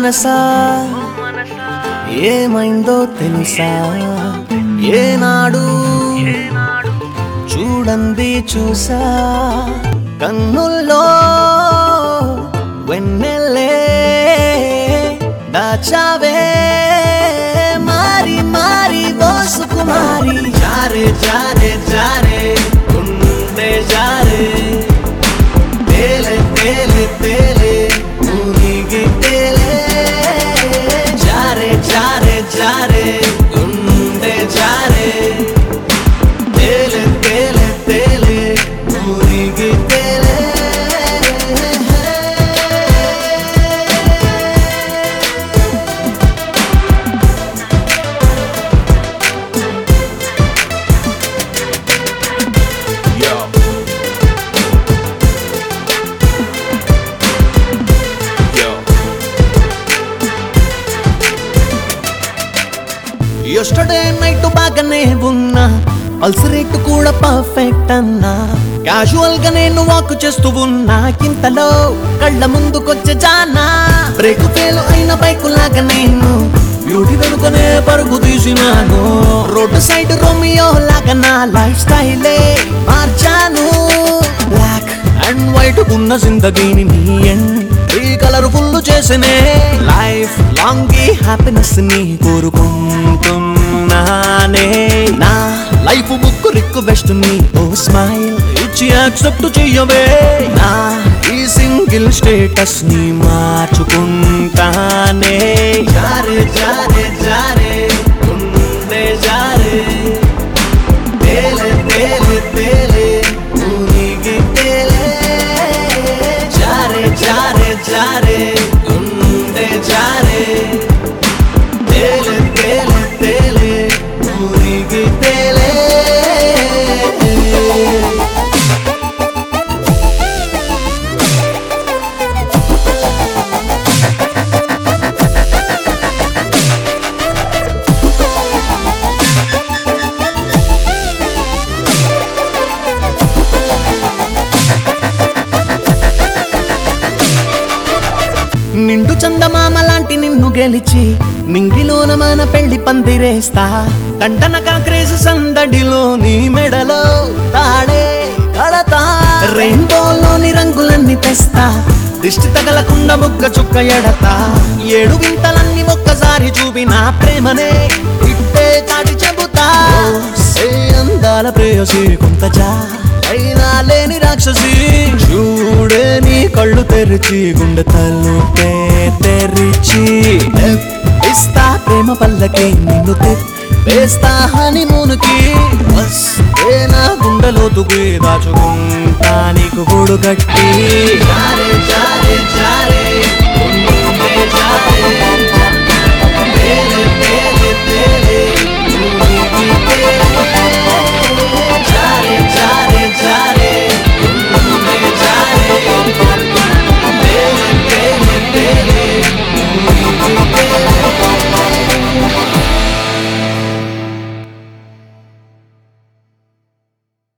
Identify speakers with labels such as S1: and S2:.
S1: మనసా ఏమైందో తెలుసా ఏనాడు చూడండి చూసా కన్నుల్లో వెన్నెల్లే దాచావే మారి మారి దోసుకుమారి జారే జారే జారే గుండె జారే తేలే తేలే తేలే మునిగి తేలే జారే జారే జారే గుండె జారే తేలే తేలే తేలే మునిగి తేలే
S2: Yo. Yo.
S1: ఎస్టర్డే నైట్ బాగానే ఉన్నా పల్స్ రేట్ కూడా పర్ఫెక్ట్ అన్నా క్యాజువల్ గా నేను వాక్ చేస్తూ ఉన్నా ఇంతలో కళ్ళ ముందుకొచ్చే జానా బ్రేక్ ఫెయిల్ అయిన బైక్ లాగా నేను బ్యూటీ వెనుకనే పరుగు తీసినాను రోడ్డు సైడ్ రోమియో లాగా నా లైఫ్ స్టైలే మార్చాను బ్లాక్ అండ్ వైట్ ఉన్న జిందగీని నీ ఎండ్ ఈ కలర్ఫుల్ చేసనే లైఫ్ లాంగ్ ఈ హ్యాపీనెస్ ని కోరుకుంటున్నానే నా లైఫ్ బుక్ రిక్వెస్ట్ ని ఓ స్మైల్ ఇచ్చి యాక్సెప్ట్ చెయ్యవే నా ఈ సింగిల్ స్టేటస్ ని మార్చుకుంటానే జారే జారే జారే గుండె జారే తేలే తేలే తేలే మునిగి తేలే జారే జారే జారే గుండె జారే తేలే తేలే తేలే మునిగి తేలే నిండు చందమామ లాంటి నిన్ను గెలిచి నింగిలోన మన పెళ్లి పందిరేస్తా కంటనక క్రేజ్ సందడిలో నీ మెడలో తాడే కడతా రెయిన్బోలోని రంగులన్నీ తెస్తా దిష్టి తగలకుండా మొక్క చుక్క ఎడతా ఏడు వింతలన్నీ ఒక్కసారి చూపిన ప్రేమనే ఇట్టే చాటి చెబుతా సే అందాల ప్రేయసి కొంత చా అయినా లేని రాక్షసి చూడే నీ కళ్ళు తెరిచి గుండె తలుపే తెరిచి ఇస్తా ప్రేమ పల్లకి నిన్ను వేస్తా హనీమూన్కి వస్తే నా గుండెలో తుగి దాచుకుంటా నీకు గూడు కట్టి జారే జారే జారే